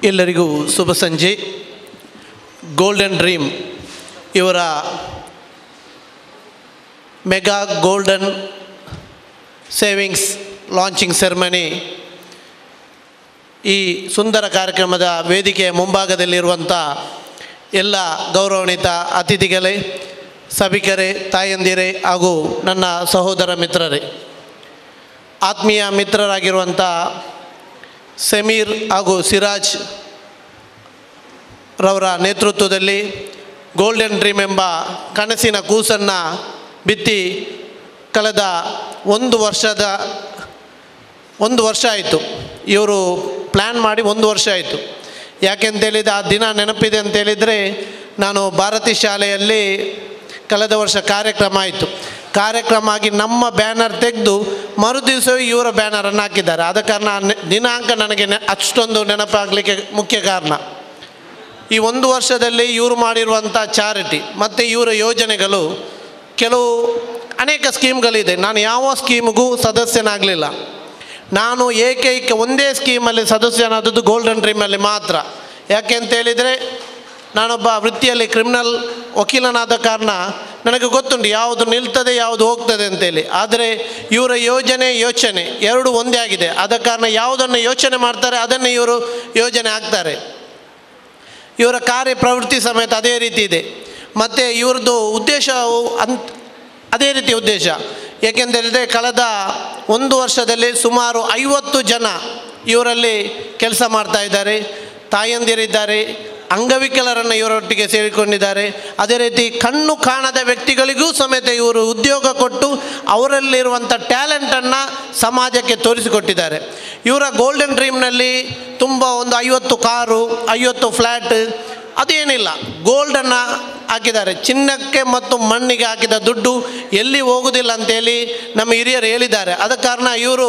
ಎಲ್ಲರಿಗೂ ಶುಭ ಸಂಜೆ ಗೋಲ್ಡನ್ ಡ್ರೀಮ್ ಇವರ mega golden savings launching ceremony ಈ ಸುಂದರ ಕಾರ್ಯಕ್ರಮದ ವೇದಿಕೆಯ ಮುಂಭಾಗದಲ್ಲಿರುವಂಥ ಎಲ್ಲ ಗೌರವಾನ್ವಿತ ಅತಿಥಿಗಳೇ ಸಭಿಕರೇ ತಾಯಂದಿರೇ ಹಾಗೂ ನನ್ನ ಸಹೋದರ ಮಿತ್ರರೇ ಆತ್ಮೀಯ ಮಿತ್ರರಾಗಿರುವಂಥ ಸಮೀರ್ ಹಾಗೂ ಸಿರಾಜ್ ರವರ ನೇತೃತ್ವದಲ್ಲಿ ಗೋಲ್ಡನ್ ಡ್ರೀಮ್ ಎಂಬ ಕನಸಿನ ಕೂಸನ್ನು ಬಿತ್ತಿ ಕಳೆದ ಒಂದು ವರ್ಷದ ಒಂದು ವರ್ಷ ಆಯಿತು ಇವರು ಪ್ಲ್ಯಾನ್ ಮಾಡಿ ಒಂದು ವರ್ಷ ಆಯಿತು ಯಾಕೆಂತೇಳಿದ ಆ ದಿನ ನೆನಪಿದೆ ಅಂತೇಳಿದರೆ ನಾನು ಭಾರತಿ ಶಾಲೆಯಲ್ಲಿ ಕಳೆದ ವರ್ಷ ಕಾರ್ಯಕ್ರಮ ಆಯಿತು ಕಾರ್ಯಕ್ರಮ ಆಗಿ ನಮ್ಮ ಬ್ಯಾನರ್ ತೆಗೆದು ಮರುದಿವಸವೇ ಇವರ ಬ್ಯಾನರನ್ನು ಹಾಕಿದ್ದಾರೆ ಆದ ಕಾರಣ ಆ ನೆ- ದಿನಾಂಕ ನನಗೆ ನೆ ಅಷ್ಟೊಂದು ನೆನಪಾಗಲಿಕ್ಕೆ ಮುಖ್ಯ ಕಾರಣ ಈ ಒಂದು ವರ್ಷದಲ್ಲಿ ಇವರು ಮಾಡಿರುವಂಥ ಚಾರಿಟಿ ಮತ್ತು ಇವರ ಯೋಜನೆಗಳು ಕೆಲವು ಅನೇಕ ಸ್ಕೀಮ್ಗಳಿದೆ ನಾನು ಯಾವ ಸ್ಕೀಮ್ಗೂ ಸದಸ್ಯನಾಗಲಿಲ್ಲ ನಾನು ಏಕೈಕ ಒಂದೇ ಸ್ಕೀಮಲ್ಲಿ ಸದಸ್ಯನಾದದ್ದು ಗೋಲ್ಡನ್ ಡ್ರೀಮಲ್ಲಿ ಮಾತ್ರ ಯಾಕೆ ಅಂತ ಹೇಳಿದರೆ ನಾನೊಬ್ಬ ವೃತ್ತಿಯಲ್ಲಿ ಕ್ರಿಮಿನಲ್ ವಕೀಲನಾದ ಕಾರಣ ನನಗೆ ಗೊತ್ತುಂಟು ಯಾವುದು ನಿಲ್ತದೆ ಯಾವುದು ಹೋಗ್ತದೆ ಅಂತೇಳಿ ಆದರೆ ಇವರ ಯೋಜನೆ ಯೋಚನೆ ಎರಡು ಒಂದೇ ಆಗಿದೆ ಆದ ಕಾರಣ ಯಾವುದನ್ನು ಯೋಚನೆ ಮಾಡ್ತಾರೆ ಅದನ್ನೇ ಇವರು ಯೋಜನೆ ಆಗ್ತಾರೆ ಇವರ ಕಾರ್ಯ ಪ್ರವೃತ್ತಿ ಸಮೇತ ಅದೇ ರೀತಿ ಇದೆ ಮತ್ತು ಇವ್ರದ್ದು ಉದ್ದೇಶವು ಅಂತ್ ಅದೇ ರೀತಿ ಉದ್ದೇಶ ಏಕೆಂದರೆ ಕಳೆದ ಒಂದು ವರ್ಷದಲ್ಲಿ ಸುಮಾರು ಐವತ್ತು ಜನ ಇವರಲ್ಲಿ ಕೆಲಸ ಮಾಡ್ತಾ ಇದ್ದಾರೆ ತಾಯಂದಿರಿದ್ದಾರೆ ಅಂಗವಿಕಲರನ್ನು ಇವರೊಟ್ಟಿಗೆ ಸೇರಿಕೊಂಡಿದ್ದಾರೆ ಅದೇ ರೀತಿ ಕಣ್ಣು ಕಾಣದ ವ್ಯಕ್ತಿಗಳಿಗೂ ಸಮೇತ ಇವರು ಉದ್ಯೋಗ ಕೊಟ್ಟು ಅವರಲ್ಲಿರುವಂಥ ಟ್ಯಾಲೆಂಟನ್ನು ಸಮಾಜಕ್ಕೆ ತೋರಿಸಿಕೊಟ್ಟಿದ್ದಾರೆ ಇವರ ಗೋಲ್ಡನ್ ಡ್ರೀಮ್ನಲ್ಲಿ ತುಂಬ ಒಂದು ಐವತ್ತು ಕಾರು ಐವತ್ತು ಫ್ಲ್ಯಾಟ್ ಅದೇನಿಲ್ಲ ಗೋಲ್ಡನ್ನು ಹಾಕಿದ್ದಾರೆ ಚಿನ್ನಕ್ಕೆ ಮತ್ತು ಮಣ್ಣಿಗೆ ಹಾಕಿದ ದುಡ್ಡು ಎಲ್ಲಿ ಹೋಗುವುದಿಲ್ಲ ಅಂತೇಳಿ ನಮ್ಮ ಹಿರಿಯರು ಹೇಳಿದ್ದಾರೆ ಆದ ಕಾರಣ ಇವರು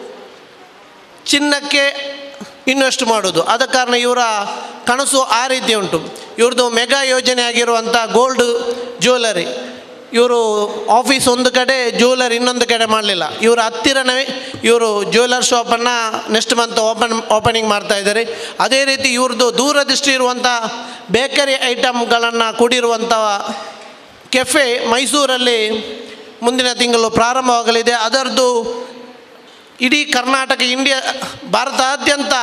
ಚಿನ್ನಕ್ಕೆ ಇನ್ವೆಸ್ಟ್ ಮಾಡೋದು ಆದ ಕಾರಣ ಇವರ ಕನಸು ಆ ರೀತಿ ಉಂಟು ಇವ್ರದ್ದು ಮೆಗಾ ಯೋಜನೆ ಆಗಿರುವಂಥ ಗೋಲ್ಡ್ ಜ್ಯುವೆಲರಿ ಇವರು ಆಫೀಸ್ ಒಂದು ಕಡೆ ಜ್ಯುವೆಲರ್ ಇನ್ನೊಂದು ಕಡೆ ಮಾಡಲಿಲ್ಲ ಇವರ ಹತ್ತಿರನೇ ಇವರು ಜ್ಯುವೆಲರ್ ಶಾಪನ್ನು ನೆಕ್ಸ್ಟ್ ಮಂತ್ ಓಪನ್ ಓಪನಿಂಗ್ ಮಾಡ್ತಾ ಇದ್ದಾರೆ ಅದೇ ರೀತಿ ಇವ್ರದ್ದು ದೂರದೃಷ್ಟಿ ಇರುವಂಥ ಬೇಕರಿ ಐಟಮ್ಗಳನ್ನು ಕೂಡಿರುವಂಥ ಕೆಫೆ ಮೈಸೂರಲ್ಲಿ ಮುಂದಿನ ತಿಂಗಳು ಪ್ರಾರಂಭವಾಗಲಿದೆ ಅದರದ್ದು ಇಡೀ ಕರ್ನಾಟಕ ಇಂಡಿಯಾ ಭಾರತಾದ್ಯಂತ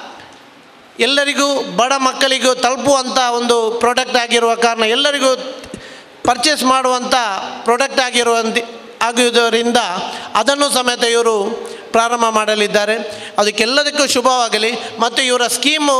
ಎಲ್ಲರಿಗೂ ಬಡ ಮಕ್ಕಳಿಗೂ ತಲುಪುವಂಥ ಒಂದು ಪ್ರಾಡಕ್ಟ್ ಆಗಿರುವ ಕಾರಣ ಎಲ್ಲರಿಗೂ ಪರ್ಚೇಸ್ ಮಾಡುವಂಥ ಪ್ರಾಡಕ್ಟ್ ಆಗಿರುವಂಥ ಆಗಿರುವುದರಿಂದ ಅದನ್ನು ಸಮೇತ ಇವರು ಪ್ರಾರಂಭ ಮಾಡಲಿದ್ದಾರೆ ಅದಕ್ಕೆಲ್ಲದಕ್ಕೂ ಶುಭವಾಗಲಿ ಮತ್ತು ಇವರ ಸ್ಕೀಮು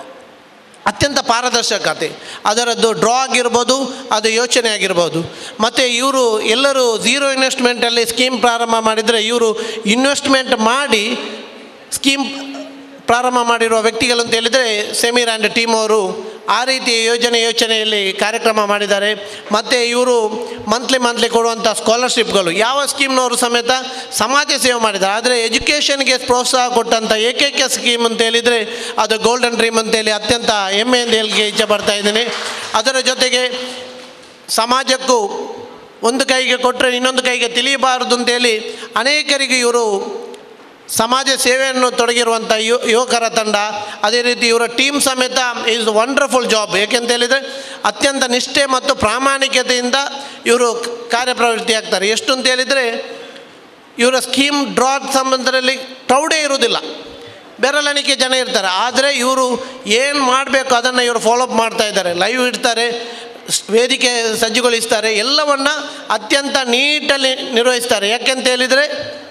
ಅತ್ಯಂತ ಪಾರದರ್ಶಕತೆ ಅದರದ್ದು ಡ್ರಾ ಆಗಿರ್ಬೋದು ಅದು ಯೋಚನೆ ಆಗಿರ್ಬೋದು ಮತ್ತು ಇವರು ಎಲ್ಲರೂ ಝೀರೋ ಇನ್ವೆಸ್ಟ್ಮೆಂಟಲ್ಲಿ ಸ್ಕೀಮ್ ಪ್ರಾರಂಭ ಮಾಡಿದರೆ ಇವರು ಇನ್ವೆಸ್ಟ್ಮೆಂಟ್ ಮಾಡಿ ಸ್ಕೀಮ್ ಪ್ರಾರಂಭ ಮಾಡಿರುವ ವ್ಯಕ್ತಿಗಳು ಅಂತ ಹೇಳಿದರೆ ಸೆಮೀರ್ ಆ್ಯಂಡ್ ಟೀಮ್ ಅವರು ಆ ರೀತಿ ಯೋಜನೆ ಯೋಚನೆಯಲ್ಲಿ ಕಾರ್ಯಕ್ರಮ ಮಾಡಿದ್ದಾರೆ ಮತ್ತು ಇವರು ಮಂತ್ಲಿ ಮಂತ್ಲಿ ಕೊಡುವಂಥ ಸ್ಕಾಲರ್ಶಿಪ್ಗಳು ಯಾವ ಸ್ಕೀಮ್ನವರು ಸಮೇತ ಸಮಾಜ ಸೇವೆ ಮಾಡಿದ್ದಾರೆ ಆದರೆ ಎಜುಕೇಷನ್ಗೆ ಪ್ರೋತ್ಸಾಹ ಕೊಟ್ಟಂಥ ಏಕೈಕ ಸ್ಕೀಮ್ ಅಂತ ಹೇಳಿದರೆ ಅದು ಗೋಲ್ಡನ್ ಡ್ರೀಮ್ ಅಂತೇಳಿ ಅತ್ಯಂತ ಹೆಮ್ಮೆಯಿಂದ ಹೇಳಿಕೆ ಇಚ್ಛೆ ಪಡ್ತಾ ಇದ್ದೀನಿ ಅದರ ಜೊತೆಗೆ ಸಮಾಜಕ್ಕೂ ಒಂದು ಕೈಗೆ ಕೊಟ್ಟರೆ ಇನ್ನೊಂದು ಕೈಗೆ ತಿಳಿಯಬಾರದು ಅಂತೇಳಿ ಅನೇಕರಿಗೆ ಇವರು ಸಮಾಜ ಸೇವೆಯನ್ನು ತೊಡಗಿರುವಂಥ ಯು ಯುವಕರ ತಂಡ ಅದೇ ರೀತಿ ಇವರ ಟೀಮ್ ಸಮೇತ ಈಸ್ ವಂಡರ್ಫುಲ್ ಜಾಬ್ ಏಕೆಂತ ಹೇಳಿದರೆ ಅತ್ಯಂತ ನಿಷ್ಠೆ ಮತ್ತು ಪ್ರಾಮಾಣಿಕತೆಯಿಂದ ಇವರು ಕಾರ್ಯಪ್ರವೃತ್ತಿ ಆಗ್ತಾರೆ ಎಷ್ಟು ಅಂತ ಹೇಳಿದರೆ ಇವರ ಸ್ಕೀಮ್ ಡ್ರಾ ಸಂಬಂಧದಲ್ಲಿ ಕ್ರೌಡೇ ಇರುವುದಿಲ್ಲ ಬೆರಳೆಣಿಕೆ ಜನ ಇರ್ತಾರೆ ಆದರೆ ಇವರು ಏನು ಮಾಡಬೇಕು ಅದನ್ನು ಇವರು ಫಾಲೋಅಪ್ ಮಾಡ್ತಾ ಇದ್ದಾರೆ ಲೈವ್ ಇಡ್ತಾರೆ ಸ್- ವೇದಿಕೆ ಸಜ್ಜುಗೊಳಿಸ್ತಾರೆ ಎಲ್ಲವನ್ನು ಅತ್ಯಂತ ನೀಟಲ್ಲಿ ನಿರ್ವಹಿಸ್ತಾರೆ ಯಾಕೆಂತ ಹೇಳಿದರೆ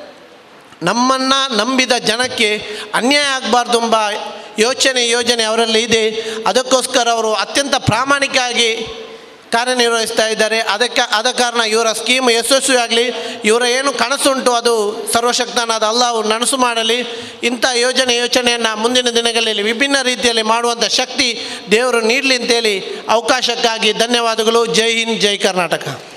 ನಮ್ಮನ್ನು ನಂಬಿದ ಜನಕ್ಕೆ ಅನ್ಯಾಯ ಆಗಬಾರ್ದು ಎಂಬ ಯೋಚನೆ ಯೋಜನೆ ಅವರಲ್ಲಿ ಇದೆ ಅದಕ್ಕೋಸ್ಕರ ಅವರು ಅತ್ಯಂತ ಪ್ರಾಮಾಣಿಕವಾಗಿ ಕಾರ್ಯನಿರ್ವಹಿಸ್ತಾ ಇದ್ದಾರೆ ಅದಕ್ಕೆ ಆದ ಕಾರಣ ಇವರ ಸ್ಕೀಮ್ ಯಶಸ್ವಿ ಆಗಲಿ ಇವರ ಏನು ಕನಸುಂಟು ಅದು ಸರ್ವಶಕ್ತನಾದ ಅಲ್ಲಾವು ನನಸು ಮಾಡಲಿ ಇಂಥ ಯೋಜನೆ ಯೋಚನೆಯನ್ನು ಮುಂದಿನ ದಿನಗಳಲ್ಲಿ ವಿಭಿನ್ನ ರೀತಿಯಲ್ಲಿ ಮಾಡುವಂಥ ಶಕ್ತಿ ದೇವರು ನೀಡಲಿ ಅಂತೇಳಿ ಅವಕಾಶಕ್ಕಾಗಿ ಧನ್ಯವಾದಗಳು ಜೈ ಹಿಂದ್ ಜೈ ಕರ್ನಾಟಕ